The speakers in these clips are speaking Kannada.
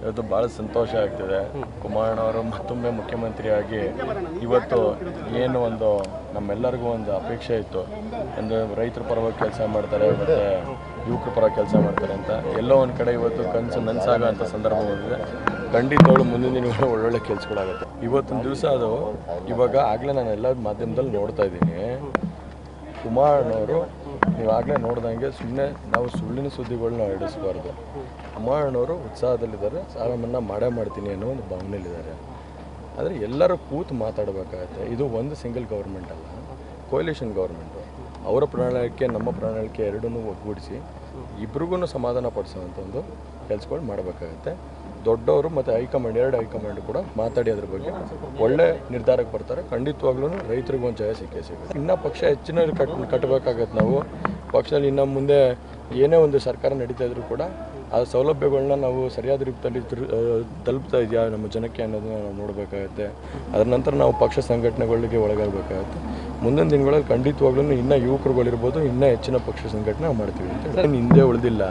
ಇವತ್ತು ಭಾಳ ಸಂತೋಷ ಆಗ್ತಿದೆ ಕುಮಾರಣ್ಣವರು ಮತ್ತೊಮ್ಮೆ ಮುಖ್ಯಮಂತ್ರಿಯಾಗಿ ಇವತ್ತು ಏನು ಒಂದು ನಮ್ಮೆಲ್ಲರಿಗೂ ಒಂದು ಅಪೇಕ್ಷೆ ಇತ್ತು ಒಂದು ರೈತರ ಪರವಾಗಿ ಕೆಲಸ ಮಾಡ್ತಾರೆ ಮತ್ತು ಯುವಕರ ಪರ ಕೆಲಸ ಮಾಡ್ತಾರೆ ಅಂತ ಎಲ್ಲೋ ಒಂದು ಕಡೆ ಇವತ್ತು ಕನಸು ನನಸಾಗೋ ಅಂಥ ಸಂದರ್ಭ ಬಂದಿದೆ ಖಂಡಿತವಾಗ್ಲೂ ಮುಂದಿನ ದಿನಗಳು ಒಳ್ಳೊಳ್ಳೆ ಕೆಲಸಗಳಾಗುತ್ತೆ ಇವತ್ತಿನ ದಿವಸ ಅದು ಇವಾಗ ಆಗಲೇ ನಾನು ಎಲ್ಲ ಮಾಧ್ಯಮದಲ್ಲಿ ನೋಡ್ತಾ ಇದ್ದೀನಿ ಕುಮಾರಣ್ಣವರು ನೀವು ಆಗಲೇ ನೋಡ್ದಂಗೆ ಸುಮ್ಮನೆ ನಾವು ಸುಳ್ಳಿನ ಸುದ್ದಿಗಳನ್ನ ಹರಡಿಸಬಾರ್ದು ಕುಮಾರಣ್ಣವರು ಉತ್ಸಾಹದಲ್ಲಿದ್ದಾರೆ ಸಾಲ ಮನ್ನಾ ಮಾಡೇ ಮಾಡ್ತೀನಿ ಅನ್ನೋ ಒಂದು ಭಾವನೆಯಲ್ಲಿದ್ದಾರೆ ಆದರೆ ಎಲ್ಲರೂ ಕೂತು ಮಾತಾಡಬೇಕಾಗತ್ತೆ ಇದು ಒಂದು ಸಿಂಗಲ್ ಗೌರ್ಮೆಂಟ್ ಅಲ್ಲ ಕೊಯ್ಲೇಷನ್ ಗೌರ್ಮೆಂಟು ಅವರ ಪ್ರಣಾಳಿಕೆ ನಮ್ಮ ಪ್ರಣಾಳಿಕೆ ಎರಡನ್ನೂ ಒಗ್ಗೂಡಿಸಿ ಇಬ್ರಿಗೂ ಸಮಾಧಾನ ಪಡಿಸೋವಂಥ ಒಂದು ಕೆಲಸಗಳು ಮಾಡಬೇಕಾಗತ್ತೆ ದೊಡ್ಡವರು ಮತ್ತು ಹೈಕಮಾಂಡ್ ಎರಡು ಹೈಕಮಾಂಡ್ ಕೂಡ ಮಾತಾಡಿ ಅದ್ರ ಬಗ್ಗೆ ಒಳ್ಳೆ ನಿರ್ಧಾರಕ್ಕೆ ಬರ್ತಾರೆ ಖಂಡಿತವಾಗ್ಲೂ ರೈತರಿಗೂ ಒಂದು ಜಯ ಸಿಕ್ಕೇ ಸಿಗುತ್ತೆ ಇನ್ನೂ ಪಕ್ಷ ಹೆಚ್ಚಿನ ಕಟ್ ಕಟ್ಟಬೇಕಾಗತ್ತೆ ನಾವು ಪಕ್ಷದಲ್ಲಿ ಇನ್ನು ಮುಂದೆ ಏನೇ ಒಂದು ಸರ್ಕಾರ ನಡೀತಾ ಇದ್ರೂ ಕೂಡ ಆ ಸೌಲಭ್ಯಗಳನ್ನ ನಾವು ಸರಿಯಾದ ರೂಪದಲ್ಲಿ ತೃ- ಆ, ತಲುಪ್ತಾ ಇದೆಯಾ ನಮ್ಮ ಜನಕ್ಕೆ ಅನ್ನೋದನ್ನ ನಾವು ನೋಡಬೇಕಾಗತ್ತೆ ಅದರ ನಂತರ ನಾವು ಪಕ್ಷ ಸಂಘಟನೆಗಳಿಗೆ ಒಳಗಾಗಬೇಕಾಗತ್ತೆ ಮುಂದಿನ ದಿನಗಳಲ್ಲಿ ಖಂಡಿತವಾಗ್ಲೂ ಇನ್ನೂ ಯುವಕರುಗಳಿರ್ಬೋದು ಇನ್ನೂ ಹೆಚ್ಚಿನ ಪಕ್ಷ ಸಂಘಟನೆ ನಾವು ಮಾಡ್ತೀವಿ ಅಂತ ಹೇಳಿ ಹಿಂದೆ ಉಳಿದಿಲ್ಲ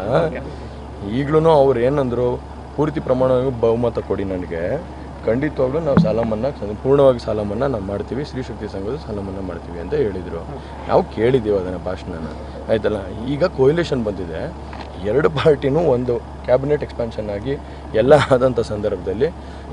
ಈಗಲೂ ಅವ್ರು ಏನಂದ್ರು ಪೂರ್ತಿ ಪ್ರಮಾಣವಾಗಿ ಬಹುಮತ ಕೊಡಿ ನನಗೆ ಖಂಡಿತವಾಗ್ಲೂ ನಾವು ಸಾಲ ಮನ್ನಾ ಸಂಪೂರ್ಣವಾಗಿ ಸಾಲ ಮನ್ನಾ ನಾವು ಮಾಡ್ತೀವಿ ಸ್ತ್ರೀ ಶಕ್ತಿ ಸಂಘದ ಸಾಲ ಮನ್ನಾ ಮಾಡ್ತೀವಿ ಅಂತ ಹೇಳಿದರು ನಾವು ಕೇಳಿದ್ದೀವಿ ಅದನ್ನು ಭಾಷಣನ ಆಯ್ತಲ್ಲ ಈಗ ಕೊಯ್ಲೇಷನ್ ಬಂದಿದೆ ಎರಡು ಪಾರ್ಟಿನೂ ಒಂದು ಕ್ಯಾಬಿನೆಟ್ ಎಕ್ಸ್ಪಾನ್ಷನ್ ಆಗಿ ಎಲ್ಲ ಆದಂಥ ಸಂದರ್ಭದಲ್ಲಿ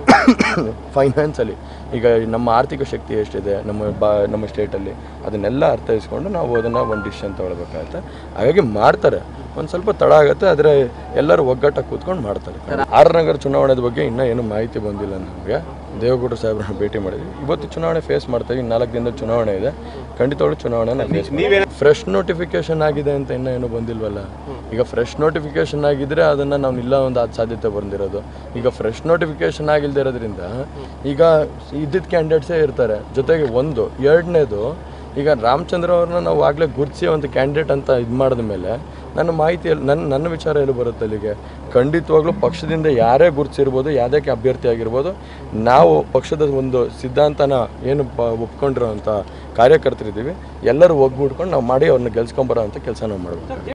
ಫೈನಾನ್ಸಲ್ಲಿ ಈಗ ನಮ್ಮ ಆರ್ಥಿಕ ಶಕ್ತಿ ಎಷ್ಟಿದೆ ನಮ್ಮ ಬಾ ನಮ್ಮ ಸ್ಟೇಟಲ್ಲಿ ಅದನ್ನೆಲ್ಲ ಅರ್ಥೈಸ್ಕೊಂಡು ನಾವು ಅದನ್ನು ಒಂದು ಡಿಸಿಷನ್ ತೊಗೊಳ್ಬೇಕಾಗತ್ತೆ ಹಾಗಾಗಿ ಮಾಡ್ತಾರೆ ಒಂದು ಸ್ವಲ್ಪ ತಡ ಆಗುತ್ತೆ ಆದರೆ ಎಲ್ಲರೂ ಒಗ್ಗಟ್ಟಾಗಿ ಕೂತ್ಕೊಂಡು ಮಾಡ್ತಾರೆ ಆರ್ ನಗರ ಚುನಾವಣೆ ಬಗ್ಗೆ ಇನ್ನೂ ಏನು ಮಾಹಿತಿ ಬಂದಿಲ್ಲ ನಮಗೆ ದೇವೇಗೌಡರು ಸಾಹೇಬ್ರನ್ನ ಭೇಟಿ ಮಾಡಿದ್ವಿ ಇವತ್ತು ಚುನಾವಣೆ ಫೇಸ್ ಮಾಡ್ತೀವಿ ನಾಲ್ಕು ದಿನದ ಚುನಾವಣೆ ಇದೆ ಖಂಡಿತವಾಗ್ಲೂ ಚುನಾವಣೆ ಫೇಸ್ ಫ್ರೆಶ್ ನೋಟಿಫಿಕೇಶನ್ ಆಗಿದೆ ಅಂತ ಇನ್ನೂ ಏನು ಬಂದಿಲ್ವಲ್ಲ ಈಗ ಫ್ರೆಶ್ ನೋಟಿಫಿಕೇಶನ್ ಆಗಿದ್ರೆ ಅದನ್ನು ನಾವು ಇಲ್ಲ ಒಂದು ಅದು ಸಾಧ್ಯತೆ ಬಂದಿರೋದು ಈಗ ಫ್ರೆಶ್ ನೋಟಿಫಿಕೇಶನ್ ಆಗಿಲ್ಲದೆ ಇರೋದ್ರಿಂದ ಈಗ ಇದ್ದಿದ್ದ ಕ್ಯಾಂಡಿಡೇಟ್ಸೇ ಇರ್ತಾರೆ ಜೊತೆಗೆ ಒಂದು ಎರಡನೇದು ಈಗ ರಾಮಚಂದ್ರ ಅವ್ರನ್ನ ನಾವು ಆಗಲೇ ಗುರುತಿಸಿ ಒಂದು ಕ್ಯಾಂಡಿಡೇಟ್ ಅಂತ ಇದು ಮಾಡಿದ ಮೇಲೆ ನನ್ನ ಮಾಹಿತಿ ಎಲ್ಲಿ- ನನ್ನ ನನ್ನ ವಿಚಾರ ಎಲ್ಲಿ ಬರುತ್ತೆ ಅಲ್ಲಿಗೆ ಖಂಡಿತವಾಗ್ಲೂ ಪಕ್ಷದಿಂದ ಯಾರೇ ಗುರುತಿಸಿರ್ಬೋದು ಯಾವುದೇ ಅಭ್ಯರ್ಥಿ ಆಗಿರ್ಬೋದು ನಾವು ಪಕ್ಷದ ಒಂದು ಸಿದ್ಧಾಂತನ ಏನು ಪ ಒಪ್ಕೊಂಡಿರೋಂಥ ಕಾರ್ಯಕರ್ತರಿದ್ದೀವಿ ಎಲ್ಲರೂ ಒಗ್ಗೂಡ್ಕೊಂಡು ನಾವು ಮಾಡಿ ಅವ್ರನ್ನ ಗೆಲ್ಸ್ಕೊಂಬರೋ ಅಂಥ ಕೆಲಸ ನಾವು ಮಾಡಬೇಕು